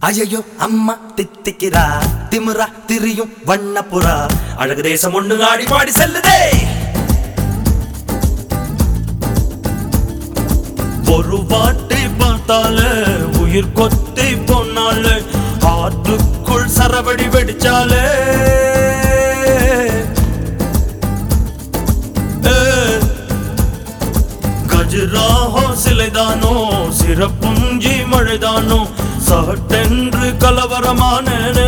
ஐயோ அம்மா தித்திக்கிறா திமிரா திரியும் வண்ண புறா அழகு தேசம் ஒண்ணு ஆடி பாடி செல்லுதே ஒரு வாட்டை பார்த்தாலே உயிர் கொத்தி போனாலே ஆற்றுக்குள் சரவடி வெடிச்சாலே ஏ, கஜுராஹோ சிலைதானோ சிறப்புஞ்சி மழைதானோ சட்டென்று கலவரமானே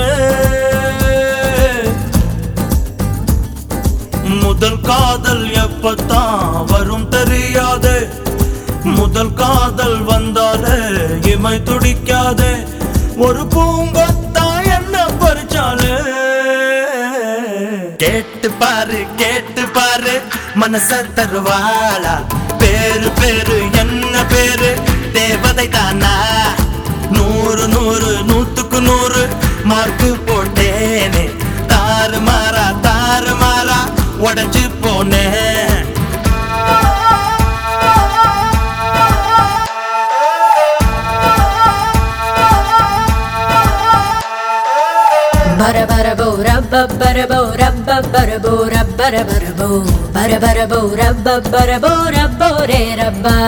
முதல் காதல் எப்பத்தான் வரும் தெரியாதே முதல் காதல் வந்தாலே இமை துடிக்காதே ஒரு பூங்கொத்தா என்ன பறிச்சாலே கேட்டு பாரு கேட்டு பாரு மனச தருவாளா பேரு பேரு என்ன பேரு தேவதை தானா நூறு நூறு நூத்துக்கு நூறு மார்க்கு போட்டேனே தாறு மாறா தாறு மாறா உடஞ்சு போனேன் బర బర బో రబ్బ బర బో రబ్బ బర బో రబ్బర బర బో బర బర బో రబ్బ బర బో రబ్బో రే రబ్బా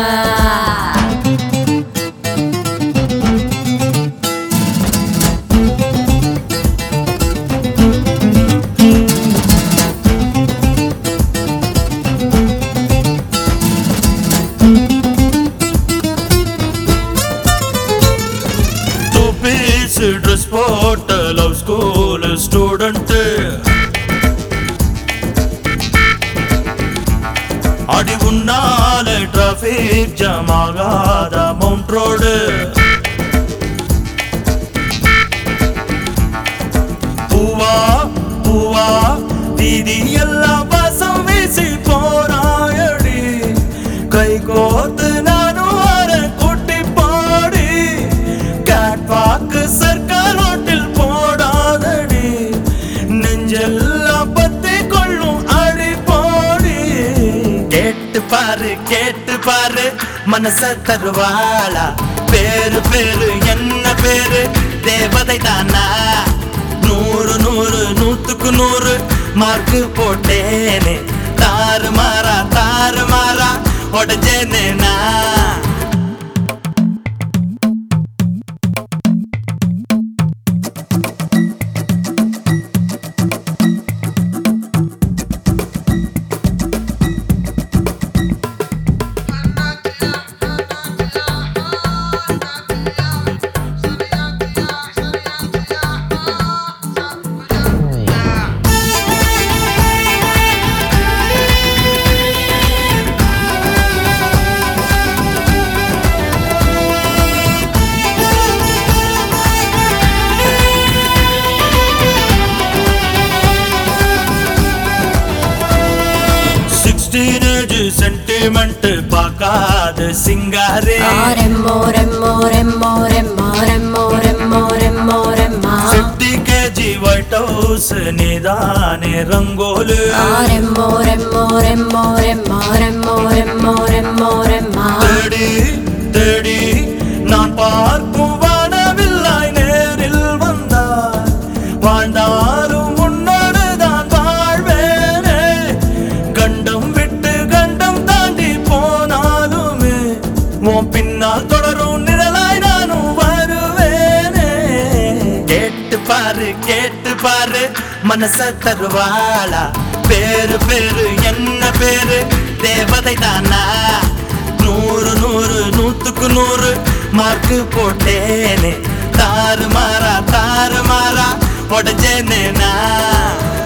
டூ பீஸ் ட்ரெஸ் போட்ட லவ் ஸ்கூல் ஸ்டூடெண்ட் அடி உன்னால டிராபிக் ஜாம் ஆகாத மவுண்ட் ரோடு பூவா பூவா வீதி எல்லாம் வாசம் வீசி போராயடி கை கோத்து நானும் வர குட்டி பாடி கேட்வாக்கு சர்க்கார் ஹோட்டல் போடாதடி நெஞ்செல்லாம் பத்தி கொள்ளும் அடி போடி கேட்டு பாரு கேட்டு பாரு மனச தருவாளா பேரு பேரு என்ன பேரு தேவதை தானா நூறு நூறு நூத்துக்கு நூறு மார்க்கு போட்டேனே தாறு மாறா தாறு மாறா உடஞ்சேனே நான் சிக்ஸ்டீன் ஏஜ் சென்டிமெண்ட் பார்க்காத சிங்காரே రెమ్మో రెమ్మో రెమ్మో రెమ్మో రెమ్మో రెమ్మో రెమ్మో రెమ్మా ஃபிஃப்டி கேஜி ஒயிட் ஹவுஸ் நீதானே ரங்கோலு రెమ్మో రెమ్మో రెమ్మో రెమ్మో రెమ్మో రెమ్మో రెమ్మో రెమ్మా தேடி தேடி நான் பார்க்கும் வானவில்லாய் நேரில் வந்தார் வாழ்ந்தாலும் உன்னோடு தான் வாழ்வேனே கண்டம் விட்டு கண்டம் தாண்டி போனாலுமே உன் பின்னால் தொடரும் நிழலாய் நானும் வருவேனே கேட்டு பாரு கேட்டு பாரு மனச தருவாளா பேரு பேரு என்ன பேரு தேவதை தானா நூறு நூறு நூத்துக்கு நூறு மார்க்கு போட்டேனே தாறு மாறா தாறு மாறா உடஞ்சேனே நான்